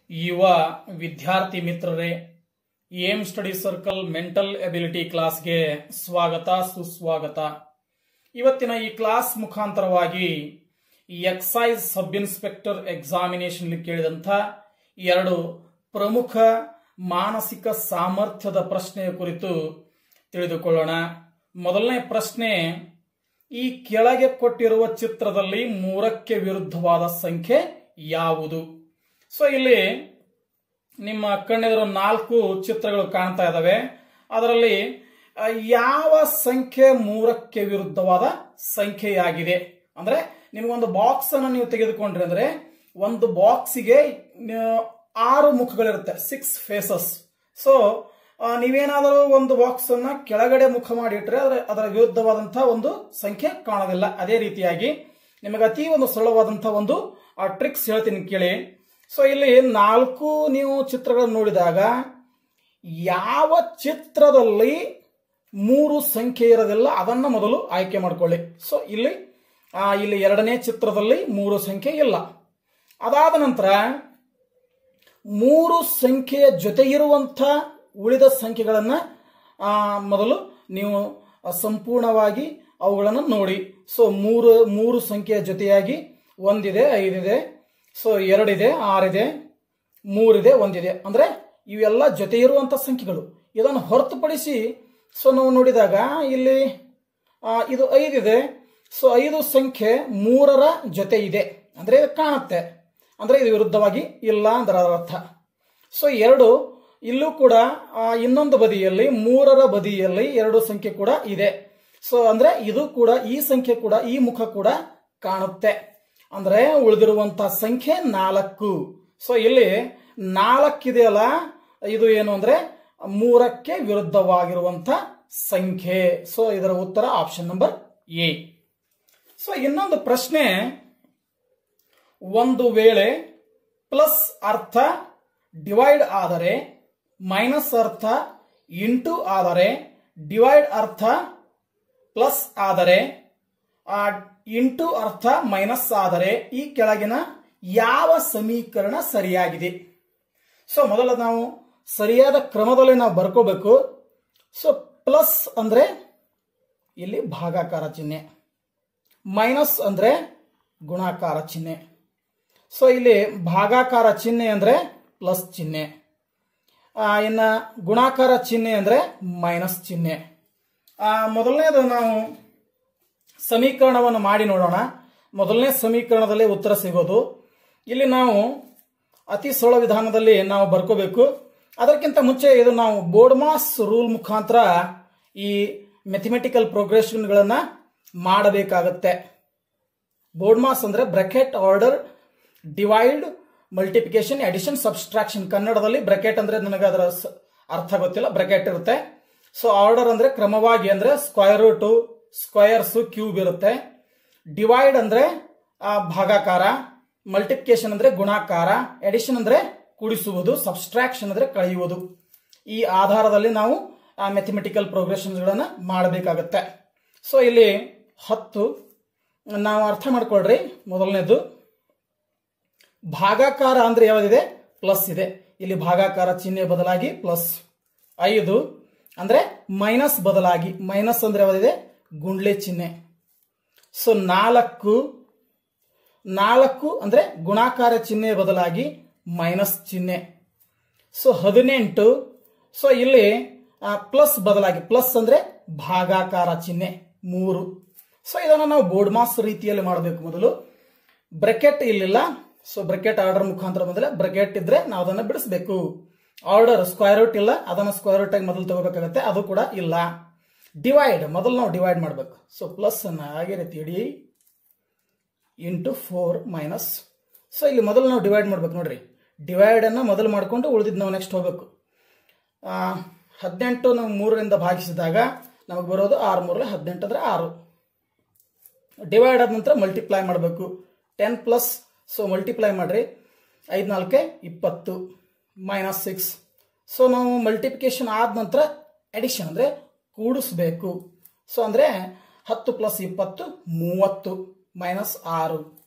ಯುವ ವಿದ್ಯಾರ್ಥಿ ಮಿತ್ರರೇ Aim Study Circle mental ability ಕ್ಲಾಸ್ಗೆ ಸ್ವಾಗತ ಸುಸ್ವಾಗತ ಇವತ್ತಿನ ಈ ಕ್ಲಾಸ್ ಮುಖಾಂತರವಾಗಿ ಎಕ್ಸೈಸ್ ಸಬ್ ಇನ್ಸ್ಪೆಕ್ಟರ್ ಎಕ್ಸಾಮಿನೇಷನ್ ಕೇಳಿದಂಥ ಎರಡು ಪ್ರಮುಖ ಮಾನಸಿಕ ಸಾಮರ್ಥ್ಯದ ಪ್ರಶ್ನೆಯ ಕುರಿತು ತಿಳಿದುಕೊಳ್ಳೋಣ ಮೊದಲನೇ ಪ್ರಶ್ನೆ ಈ ಕೆಳಗೆ ಕೊಟ್ಟಿರುವ ಚಿತ್ರದಲ್ಲಿ ಮೂರಕ್ಕೆ ವಿರುದ್ಧವಾದ ಸಂಖ್ಯೆ ಯಾವುದು ಸೊ ಇಲ್ಲಿ ನಿಮ್ಮ ಕಣ್ಣೆದುರು ನಾಲ್ಕು ಚಿತ್ರಗಳು ಕಾಣ್ತಾ ಇದ್ದಾವೆ ಅದರಲ್ಲಿ ಆ, ಯಾವ ಸಂಖ್ಯೆ ಮೂರಕ್ಕೆ ವಿರುದ್ಧವಾದ ಸಂಖ್ಯೆಯಾಗಿದೆ ಅಂದ್ರೆ ನಿಮಗೊಂದು ಬಾಕ್ಸ್ ಅನ್ನು ನೀವು ತೆಗೆದುಕೊಂಡ್ರಿ ಅಂದ್ರೆ ಒಂದು ಬಾಕ್ಸಿಗೆ ಆರು ಮುಖಗಳಿರುತ್ತೆ ಸಿಕ್ಸ್ ಫೇಸಸ್ ಸೊ ನೀವೇನಾದರೂ ಒಂದು ಬಾಕ್ಸ್ ಅನ್ನ ಕೆಳಗಡೆ ಮುಖ ಮಾಡಿಟ್ರೆ ಅದರ ಅದರ ವಿರುದ್ಧವಾದಂತಹ ಒಂದು ಸಂಖ್ಯೆ ಕಾಣೋದಿಲ್ಲ ಅದೇ ರೀತಿಯಾಗಿ ನಿಮಗೆ ಅತಿ ಒಂದು ಸರಳವಾದಂತಹ ಒಂದು ಟ್ರಿಕ್ಸ್ ಹೇಳ್ತೀನಿ ಕೇಳಿ ಸೊ ಇಲ್ಲಿ ನಾಲ್ಕು ನೀವು ಚಿತ್ರಗಳನ್ನು ನೋಡಿದಾಗ ಯಾವ ಚಿತ್ರದಲ್ಲಿ ಮೂರು ಸಂಖ್ಯೆ ಇರೋದಿಲ್ಲ ಅದನ್ನ ಮೊದಲು ಆಯ್ಕೆ ಮಾಡ್ಕೊಳ್ಳಿ ಸೊ ಇಲ್ಲಿ ಆ, ಇಲ್ಲಿ ಎರಡನೇ ಚಿತ್ರದಲ್ಲಿ ಮೂರು ಸಂಖ್ಯೆ ಇಲ್ಲ ಅದಾದ ನಂತರ ಮೂರು ಸಂಖ್ಯೆಯ ಜೊತೆ ಇರುವಂಥ ಉಳಿದ ಸಂಖ್ಯೆಗಳನ್ನ ಆ, ಮೊದಲು ನೀವು ಆ, ಸಂಪೂರ್ಣವಾಗಿ ಅವುಗಳನ್ನು ನೋಡಿ ಸೊ ಮೂರು ಮೂರು ಸಂಖ್ಯೆಯ ಜೊತೆಯಾಗಿ ಒಂದಿದೆ ಐದಿದೆ ಸೊ ಎರಡಿದೆ ಆರಿದೆ ಮೂರಿದೆ ಒಂದಿದೆ ಅಂದ್ರೆ ಇವೆಲ್ಲ ಜೊತೆ ಇರುವಂತ ಸಂಖ್ಯೆಗಳು ಇದನ್ನು ಹೊರತುಪಡಿಸಿ ಸೊ ನಾವು ನೋಡಿದಾಗ ಇಲ್ಲಿ ಆ, ಇದು ಐದಿದೆ ಸೊ ಐದು ಸಂಖ್ಯೆ ಮೂರರ ಜೊತೆ ಇದೆ ಅಂದ್ರೆ ಇದು ಕಾಣುತ್ತೆ ಅಂದ್ರೆ ಇದು ವಿರುದ್ಧವಾಗಿ ಇಲ್ಲ ಅಂದ್ರೆ ಅದರ ಅರ್ಥ ಸೊ ಎರಡು ಇಲ್ಲೂ ಕೂಡ ಆ, ಇನ್ನೊಂದು ಬದಿಯಲ್ಲಿ ಮೂರರ ಬದಿಯಲ್ಲಿ ಎರಡು ಸಂಖ್ಯೆ ಕೂಡ ಇದೆ ಸೊ ಅಂದ್ರೆ ಇದು ಕೂಡ ಈ ಸಂಖ್ಯೆ ಕೂಡ ಈ ಮುಖ ಕೂಡ ಕಾಣುತ್ತೆ ಅಂದ್ರೆ ಉಳಿದಿರುವಂತಹ ಸಂಖ್ಯೆ ನಾಲ್ಕು ಸೊ ಇಲ್ಲಿ ನಾಲ್ಕಿದೆಯಲ್ಲ ಇದು ಏನು ಅಂದ್ರೆ ಮೂರಕ್ಕೆ ವಿರುದ್ಧವಾಗಿರುವಂತ ಸಂಖ್ಯೆ ಸೊ ಇದರ ಉತ್ತರ ಆಪ್ಷನ್ ನಂಬರ್ ಎ ಸೊ ಇನ್ನೊಂದು ಪ್ರಶ್ನೆ ಒಂದು ವೇಳೆ ಪ್ಲಸ್ ಅರ್ಥ ಡಿವೈಡ್ ಆದರೆ ಮೈನಸ್ ಅರ್ಥ ಇಂಟು ಆದರೆ ಡಿವೈಡ್ ಅರ್ಥ ಪ್ಲಸ್ ಆದರೆ ಆ ಇಂಟು ಅರ್ಥ ಮೈನಸ್ ಆದರೆ ಈ ಕೆಳಗಿನ ಯಾವ ಸಮೀಕರಣ ಸರಿಯಾಗಿದೆ ಸೊ ಮೊದಲು ನಾವು ಸರಿಯಾದ ಕ್ರಮದಲ್ಲಿ ನಾವು ಬರ್ಕೋಬೇಕು ಸೊ ಪ್ಲಸ್ ಅಂದ್ರೆ ಇಲ್ಲಿ ಭಾಗಾಕಾರ ಚಿಹ್ನೆ ಮೈನಸ್ ಅಂದ್ರೆ ಗುಣಾಕಾರ ಚಿಹ್ನೆ ಸೊ ಇಲ್ಲಿ ಭಾಗಾಕಾರ ಚಿಹ್ನೆ ಅಂದ್ರೆ ಪ್ಲಸ್ ಚಿಹ್ನೆ ಆ, ಇನ್ನ ಗುಣಾಕಾರ ಚಿಹ್ನೆ ಅಂದ್ರೆ ಮೈನಸ್ ಚಿಹ್ನೆ ಆ, ಮೊದಲನೇದು ನಾವು ಸಮೀಕರಣವನ್ನು ಮಾಡಿ ನೋಡೋಣ ಮೊದಲನೇ ಸಮೀಕರಣದಲ್ಲಿ ಉತ್ತರ ಸಿಗೋದು ಇಲ್ಲಿ ನಾವು ಅತಿ ಸರಳ ವಿಧಾನದಲ್ಲಿ ನಾವು ಬರ್ಕೋಬೇಕು ಅದಕ್ಕಿಂತ ಮುಂಚೆ ಇದು ನಾವು ಬೋರ್ಡ್ ಮಾಸ್ ರೂಲ್ ಮುಖಾಂತರ ಈ ಮೆಥಮೆಟಿಕಲ್ ಪ್ರೋಗ್ರೆಷನ್ಗಳನ್ನ ಮಾಡಬೇಕಾಗತ್ತೆ ಬೋರ್ಡ್ ಮಾಸ್ ಅಂದ್ರೆ bracket order divide multiplication addition subtraction ಕನ್ನಡದಲ್ಲಿ ಬ್ರಕೆಟ್ ಅಂದ್ರೆ ನನಗೆ ಅದರ ಸ- ಅರ್ಥ ಗೊತ್ತಿಲ್ಲ ಬ್ರಕೆಟ್ ಇರುತ್ತೆ ಸೊ ಆರ್ಡರ್ ಅಂದ್ರೆ ಕ್ರಮವಾಗಿ ಅಂದ್ರೆ ಸ್ಕ್ವೈರ್ ರೂಟು ಸ್ಕ್ವಯರ್ಸ್ ಕ್ಯೂಬ್ ಇರುತ್ತೆ ಡಿವೈಡ್ ಅಂದ್ರೆ ಆ, ಭಾಗಾಕಾರ ಮಲ್ಟಿಪ್ಲಿಕೇಶನ್ ಅಂದ್ರೆ ಗುಣಾಕಾರ ಎಡಿಷನ್ ಅಂದ್ರೆ ಕೂಡಿಸುವುದು ಸಬ್ಸ್ಟ್ರಾಕ್ಷನ್ ಅಂದ್ರೆ ಕಳೆಯುವುದು ಈ ಆಧಾರದಲ್ಲಿ ನಾವು ಆ ಮೆಥಮೆಟಿಕಲ್ ಪ್ರೋಗ್ರೆಷನ್ಸ್ಗಳನ್ನು ಮಾಡಬೇಕಾಗತ್ತೆ ಸೊ ಇಲ್ಲಿ ಹತ್ತು ನಾವು ಅರ್ಥ ಮಾಡ್ಕೊಳ್ರಿ ಮೊದಲನೇದು ಭಾಗಾಕಾರ ಅಂದ್ರೆ ಯಾವ್ದಿದೆ ಪ್ಲಸ್ ಇದೆ ಇಲ್ಲಿ ಭಾಗಾಕಾರ ಚಿಹ್ನೆ ಬದಲಾಗಿ ಪ್ಲಸ್ ಐದು ಅಂದ್ರೆ ಮೈನಸ್ ಬದಲಾಗಿ ಮೈನಸ್ ಅಂದ್ರೆ ಯಾವ್ದಿದೆ ಗುಂಡ್ಲೆ ಚಿಹ್ನೆ ಸೊ ನಾಲ್ಕು ನಾಲ್ಕು ಅಂದ್ರೆ ಗುಣಾಕಾರ ಚಿಹ್ನೆ ಬದಲಾಗಿ ಮೈನಸ್ ಚಿಹ್ನೆ ಸೊ ಹದಿನೆಂಟು ಸೊ ಇಲ್ಲಿ ಪ್ಲಸ್ ಬದಲಾಗಿ ಪ್ಲಸ್ ಅಂದ್ರೆ ಭಾಗಾಕಾರ ಚಿಹ್ನೆ ಮೂರು ಸೊ ಇದನ್ನು ನಾವು ಬೋರ್ಡ್ ಮಾಸ್ ರೀತಿಯಲ್ಲಿ ಮಾಡಬೇಕು ಮೊದಲು ಬ್ರೆಕೆಟ್ ಇಲ್ಲಿಲ್ಲ ಸೊ ಬ್ರೆಕೆಟ್ ಆರ್ಡರ್ ಮುಖಾಂತರ ಮೊದಲೇ ಬ್ರೆಕೆಟ್ ಇದ್ರೆ ನಾವು ಅದನ್ನು ಬಿಡಿಸಬೇಕು ಆರ್ಡರ್ ಸ್ಕ್ವೈರ್ ರೂಟ್ ಇಲ್ಲ ಅದನ್ನು ಸ್ಕ್ವೈರ್ ರೂಟ್ ಆಗಿ ಮೊದಲು ತಗೋಬೇಕಾಗತ್ತೆ ಅದು ಕೂಡ ಇಲ್ಲ ಡಿವೈಡ್ ಮೊದಲು ನಾವು ಡಿವೈಡ್ ಮಾಡಬೇಕು ಸೊ ಪ್ಲಸ್ ಅನ್ನ ಹಾಗೆ ರೀತಿ ಇಡಿ ಇಂಟು ಫೋರ್ ಮೈನಸ್ ಸೊ ಇಲ್ಲಿ ಮೊದಲು ನಾವು ಡಿವೈಡ್ ಮಾಡ್ಬೇಕು ನೋಡ್ರಿ ಡಿವೈಡ್ ಅನ್ನ ಮೊದಲು ಮಾಡ್ಕೊಂಡು ಉಳಿದಿದ್ದು ನಾವು ನೆಕ್ಸ್ಟ್ ಹೋಗ್ಬೇಕು ಆ, ಹದಿನೆಂಟು ನಾವು ಮೂರರಿಂದ ಭಾಗಿಸಿದಾಗ ನಮಗೆ ಬರೋದು ಆರು ಮೂರಲೆ ಹದಿನೆಂಟು ಅಂದ್ರೆ ಆರು ಡಿವೈಡ್ ಆದ ನಂತರ ಮಲ್ಟಿಪ್ಲೈ ಮಾಡಬೇಕು ಟೆನ್ ಪ್ಲಸ್ ಸೊ ಮಲ್ಟಿಪ್ಲೈ ಮಾಡ್ರಿ ಐದು ನಾಲ್ಕೆ ಇಪ್ಪತ್ತು ಮೈನಸ್ ಸಿಕ್ಸ್ ಸೊ ನಾವು ಮಲ್ಟಿಪ್ಲಿಕೇಶನ್ ಆದ ನಂತರ ಎಡಿಷನ್ ಅಂದರೆ ಕೂಡಿಸ್ಬೇಕು ಸೊ ಅಂದರೆ ಹತ್ತು ಪ್ಲಸ್ ಇಪ್ಪತ್ತು ಮೂವತ್ತು ಮೈನಸ್ ಆರು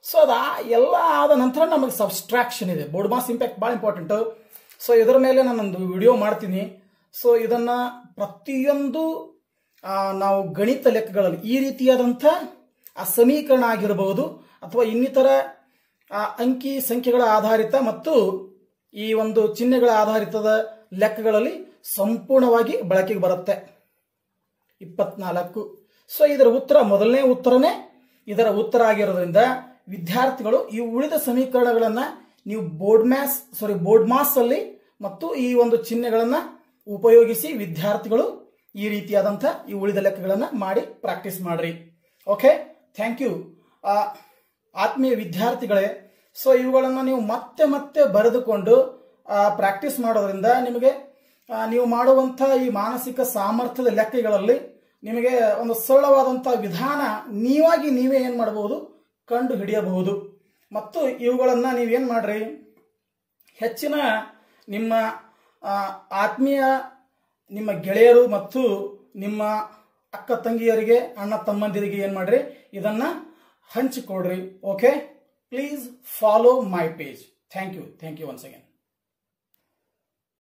ಸೊ ಅದು ಆ- ಎಲ್ಲ ಆದ ನಂತರ ನಮಗೆ ಸಬ್ಸ್ಟ್ರಾಕ್ಷನ್ ಇದೆ ಬೋರ್ಡ್ ಮಾಸ್ ಇಂಪ್ಯಾಕ್ಟ್ ಭಾಳ ಇಂಪಾರ್ಟೆಂಟು ಸೊ ಇದರ ಮೇಲೆ ನಾನೊಂದು ವಿಡಿಯೋ ಮಾಡ್ತೀನಿ ಸೊ ಇದನ್ನು ಪ್ರತಿಯೊಂದು ಆ, ನಾವು ಗಣಿತ ಲೆಕ್ಕಗಳಲ್ಲಿ ಈ ರೀತಿಯಾದಂಥ ಆ ಸಮೀಕರಣ ಆಗಿರಬಹುದು ಅಥವಾ ಇನ್ನಿತರ ಆ, ಅಂಕಿ ಸಂಖ್ಯೆಗಳ ಆಧಾರಿತ ಮತ್ತು ಈ ಒಂದು ಚಿಹ್ನೆಗಳ ಆಧಾರಿತದ ಲೆಕ್ಕಗಳಲ್ಲಿ ಸಂಪೂರ್ಣವಾಗಿ ಬಳಕೆಗೆ ಬರುತ್ತೆ ಇಪ್ಪತ್ನಾಲ್ಕು ಸೊ ಇದರ ಉತ್ತರ ಮೊದಲನೇ ಉತ್ತರನೇ ಇದರ ಉತ್ತರ ಆಗಿರೋದ್ರಿಂದ ವಿದ್ಯಾರ್ಥಿಗಳು ಈ ಉಳಿದ ಸಮೀಕರಣಗಳನ್ನ ನೀವು BODMAS sorry BODMAS ಅಲ್ಲಿ ಮತ್ತು ಈ ಒಂದು ಚಿಹ್ನೆಗಳನ್ನ ಉಪಯೋಗಿಸಿ ವಿದ್ಯಾರ್ಥಿಗಳು ಈ ರೀತಿಯಾದಂಥ ಈ ಉಳಿದ ಲೆಕ್ಕಗಳನ್ನ ಮಾಡಿ ಪ್ರಾಕ್ಟೀಸ್ ಮಾಡ್ರಿ ಓಕೆ ಥ್ಯಾಂಕ್ ಯು ಆತ್ಮೀಯ ವಿದ್ಯಾರ್ಥಿಗಳೇ ಸೊ ಇವುಗಳನ್ನು ನೀವು ಮತ್ತೆ ಮತ್ತೆ ಬರೆದುಕೊಂಡು ಪ್ರಾಕ್ಟೀಸ್ ಮಾಡೋದ್ರಿಂದ ನಿಮಗೆ ಆ, ನೀವು ಮಾಡುವಂಥ ಈ ಮಾನಸಿಕ ಸಾಮರ್ಥ್ಯದ ಲೆಕ್ಕಗಳಲ್ಲಿ ನಿಮಗೆ ಒಂದು ಸರಳವಾದಂಥ ವಿಧಾನ ನೀವಾಗಿ ನೀವೇ ಏನು ಮಾಡಬಹುದು ಕಂಡು ಹಿಡಿಯಬಹುದು ಮತ್ತು ಇವುಗಳನ್ನು ನೀವೇನು ಮಾಡ್ರಿ ಹೆಚ್ಚಿನ ನಿಮ್ಮ ಆ, ಆತ್ಮೀಯ ನಿಮ್ಮ ಗೆಳೆಯರು ಮತ್ತು ನಿಮ್ಮ ಅಕ್ಕ ತಂಗಿಯರಿಗೆ ಅಣ್ಣ ತಮ್ಮಂದಿರಿಗೆ ಏನು ಮಾಡ್ರಿ ಇದನ್ನ ಹಂಚಿಕೊಡ್ರಿ okay please follow my page thank you thank you once again